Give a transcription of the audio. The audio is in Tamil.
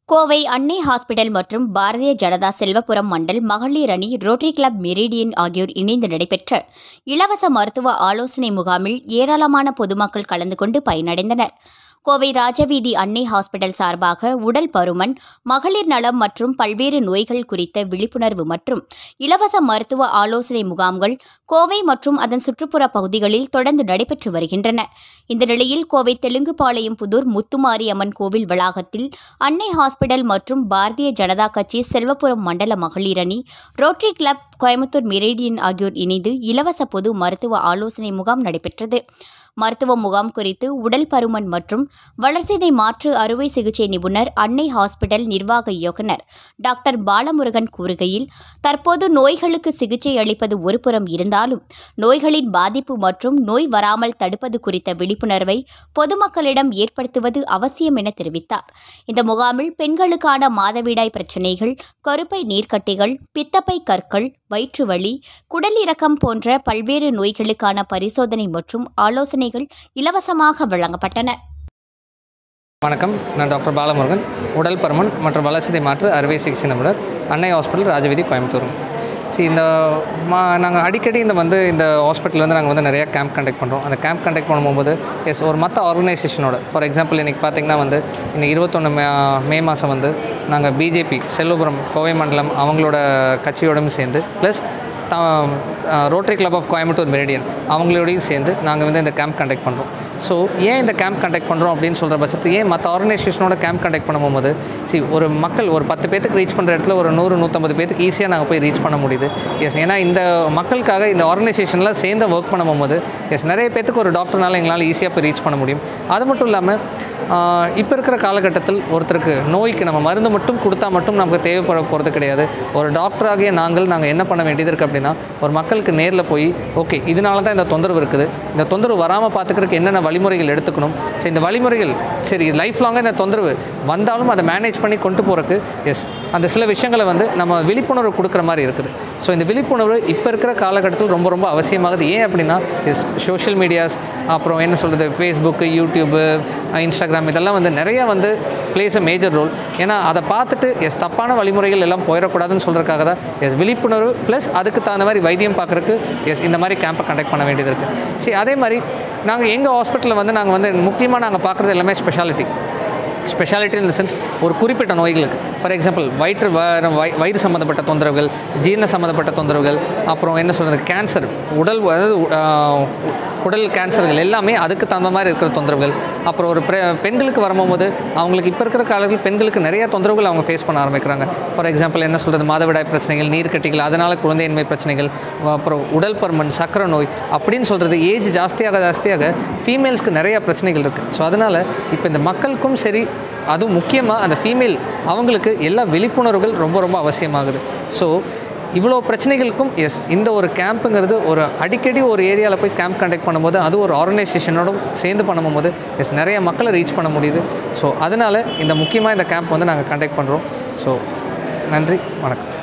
கோவை அன்னை ஹாஸ்பிடல் மற்றும் பாரதிய ஜனதா செல்வபுரம் மண்டல் மகளிர் அணி ரோட்டரி கிளப் மெரிடியன் ஆகியோர் இணைந்து நடைபெற்ற இலவச மருத்துவ ஆலோசனை முகாமில் ஏராளமான பொதுமக்கள் கலந்து கொண்டு பயனடைந்தனர் கோவை ராஜவீதி அன்னை ஹாஸ்பிடல் சார்பாக உடல் பருமன் மகளிர் நலம் மற்றும் பல்வேறு நோய்கள் குறித்த விழிப்புணர்வு மற்றும் இலவச மருத்துவ ஆலோசனை முகாம்கள் கோவை மற்றும் அதன் சுற்றுப்புற பகுதிகளில் தொடர்ந்து நடைபெற்று வருகின்றன இந்த நிலையில் கோவை தெலுங்குபாளையம் புதூர் முத்துமாரியம்மன் கோவில் வளாகத்தில் அன்னை ஹாஸ்பிடல் மற்றும் பாரதிய ஜனதா கட்சி செல்வபுரம் மண்டல மகளிர் அணி ரோட்டரி கிளப் கோயம்புத்தூர் மெரிடியன் ஆகியோர் இணைந்து இலவச பொது மருத்துவ ஆலோசனை முகாம் நடைபெற்றது மருத்துவ முகாம் குறித்து உடல் பருமன் மற்றும் வளர்சிதை மாற்று அறுவை சிகிச்சை நிபுணர் அன்னை ஹாஸ்பிடல் நிர்வாக இயக்குனர் டாக்டர் பாலமுருகன் கூறுகையில் தற்போது நோய்களுக்கு சிகிச்சை அளிப்பது ஒருபுறம் இருந்தாலும் நோய்களின் பாதிப்பு மற்றும் நோய் வராமல் தடுப்பது குறித்த விழிப்புணர்வை பொதுமக்களிடம் ஏற்படுத்துவது அவசியம் என தெரிவித்தார் இந்த முகாமில் பெண்களுக்கான மாதவிடாய் பிரச்சினைகள் கருப்பை நீர்க்கட்டிகள் பித்தப்பை கற்கள் வயிற்றுவலி குடலிறக்கம் போன்ற பல்வேறு நோய்களுக்கான பரிசோதனை மற்றும் ஆலோசனைகள் இலவசமாக வழங்கப்பட்டன வணக்கம் நான் டாக்டர் பாலமுருகன் உடல் பருமன் மற்றும் வளர்சிதை மாற்று அறுவை சிகிச்சை நிபுணர் அன்னை ஹாஸ்பிட்டல் ராஜவீதி கோயம்புத்தூர் சரி இந்த மா நாங்கள் அடிக்கடி இந்த வந்து இந்த ஹாஸ்பிட்டலில் வந்து நாங்கள் வந்து நிறையா கேம்ப் கண்டக்ட் பண்ணுறோம் அந்த கேம்ப் கண்டக்ட் பண்ணும்போது எஸ் ஒரு மற்ற ஆர்கனைசேஷனோட ஃபார் எக்ஸாம்பிள் இன்றைக்கி பார்த்தீங்கன்னா வந்து இன்னைக்கு இருபத்தொன்று மே மே மாதம் வந்து நாங்கள் பிஜேபி செல்வபுரம் கோவை மண்டலம் அவங்களோட கட்சியோடும் சேர்ந்து plus Rotary Club of Coimbatore Meridian அவங்களோடையும் சேர்ந்து நாங்கள் வந்து இந்த கேம்ப் கண்டக்ட் பண்ணுறோம் ஸோ ஏன் இந்த கேம்ப் கண்டக்ட் பண்ணுறோம் அப்படின்னு சொல்கிற பட்சத்துக்கு ஏன் மற்ற ஆர்கனைசேஷனோட கேம்ப் கண்டக்ட் பண்ணும்போது சி ஒரு மக்கள் ஒரு பத்து பேத்துக்கு ரீச் பண்ணுற இடத்துல ஒரு நூறு நூற்றம்பது பேத்துக்கு ஈஸியாக நாங்கள் போய் ரீச் பண்ண முடியுது எஸ் ஏன்னா இந்த மக்களுக்காக இந்த ஆர்கனைசேஷனில் சேர்ந்து ஒர்க் பண்ணும்போது எஸ் நிறைய பேத்துக்கு ஒரு டாக்டர்னால எங்களால் ஈஸியாக போய் ரீச் பண்ண முடியும் அது மட்டும் இல்லாமல் இப்போ இருக்கிற காலகட்டத்தில் ஒருத்தருக்கு நோய்க்கு நம்ம மருந்து மட்டும் கொடுத்தா மட்டும் நமக்கு தேவைப்பட போகிறது கிடையாது ஒரு டாக்டராகிய நாங்கள் நாங்கள் என்ன பண்ண வேண்டியது இருக்குது அப்படின்னா ஒரு மக்களுக்கு நேரில் போய் ஓகே இதனால தான் இந்த தொந்தரவு இருக்குது இந்த தொந்தரவு வராமல் பார்த்துக்கிறதுக்கு என்னென்ன வழிமுறைகள் எடுத்துக்கணும் சரி இந்த வழிமுறைகள் சரி லைஃப் லாங்காக இந்த தொந்தரவு வந்தாலும் அதை மேனேஜ் பண்ணி கொண்டு போகிறக்கு எஸ் அந்த சில விஷயங்களை வந்து நம்ம விழிப்புணர்வு கொடுக்குற மாதிரி இருக்குது ஸோ இந்த விழிப்புணர்வு இப்போ இருக்கிற காலகட்டத்தில் ரொம்ப ரொம்ப அவசியமாகுது ஏன் அப்படின்னா எஸ் சோஷியல் மீடியாஸ் அப்புறம் என்ன சொல்கிறது ஃபேஸ்புக்கு யூடியூப்பு இன்ஸ்டாகிராம் இதெல்லாம் வந்து நிறைய வந்து பிளேஸ் அ மேஜர் ரோல் ஏன்னா அதை பார்த்துட்டு எஸ் தப்பான வழிமுறைகள் எல்லாம் போயிடக்கூடாதுன்னு சொல்கிறதுக்காக தான் எஸ் விழிப்புணர்வு ப்ளஸ் அதுக்கு தகுந்த மாதிரி வைத்தியம் பார்க்குறக்கு எஸ் இந்த மாதிரி கேம்பை கண்டக்ட் பண்ண வேண்டியது இருக்குது சரி அதே மாதிரி நாங்கள் எங்கள் ஹாஸ்பிட்டலில் வந்து நாங்கள் வந்து முக்கியமாக நாங்கள் பார்க்குறது எல்லாமே speciality speciality in the sense ஒரு குறிப்பிட்ட நோய்களுக்கு ஃபார் எக்ஸாம்பிள் வயிற்று வ- வய- வயிறு சம்மந்தப்பட்ட தொந்தரவுகள் ஜீரண சம்மந்தப்பட்ட தொந்தரவுகள் அப்புறம் என்ன சொல்கிறது கேன்சர் உடல் அதாவது ஆஹ், குடல் கேன்சர்கள் எல்லாமே அதுக்கு தகுந்த மாதிரி இருக்கிற தொந்தரவுகள் அப்புறம் ஒரு பெ- பெண்களுக்கு வரும்போது அவங்களுக்கு இப்போ இருக்கிற காலத்தில் பெண்களுக்கு நிறைய தொந்தரவுகள் அவங்க ஃபேஸ் பண்ண ஆரம்பிக்கிறாங்க ஃபார் எக்ஸாம்பிள் என்ன சொல்கிறது மாதவிடாய் பிரச்சனைகள் நீர்க்கட்டிகள் அதனால் குழந்தையின்மை பிரச்சனைகள் அப்புறம் உடல் பருமன் சக்கரை நோய் அப்படின்னு சொல்கிறது ஏஜ் ஜாஸ்தியாக ஜாஸ்தியாக ஃபீமேல்ஸ்க்கு நிறைய பிரச்சனைகள் இருக்குது ஸோ அதனால் இப்போ இந்த மக்களுக்கும் சரி அதுவும் முக்கியமாக அந்த ஃபீமேல் அவங்களுக்கு எல்லா விழிப்புணர்வுகள் ரொம்ப ரொம்ப அவசியமாகுது ஸோ இவ்வளோ பிரச்சனைகளுக்கும் எஸ் இந்த ஒரு கேம்ப்புங்கிறது ஒரு அடிக்கடி ஒரு ஏரியாவில் போய் கேம்ப் கண்டக்ட் பண்ணும்போது அது ஒரு ஆர்கனைசேஷனோட சேர்ந்து பண்ணும்போது எஸ் நிறைய மக்களை ரீச் பண்ண முடியுது ஸோ அதனால் இந்த முக்கியமாக இந்த கேம்ப் வந்து நாங்கள் கண்டக்ட் பண்ணுறோம் ஸோ நன்றி வணக்கம்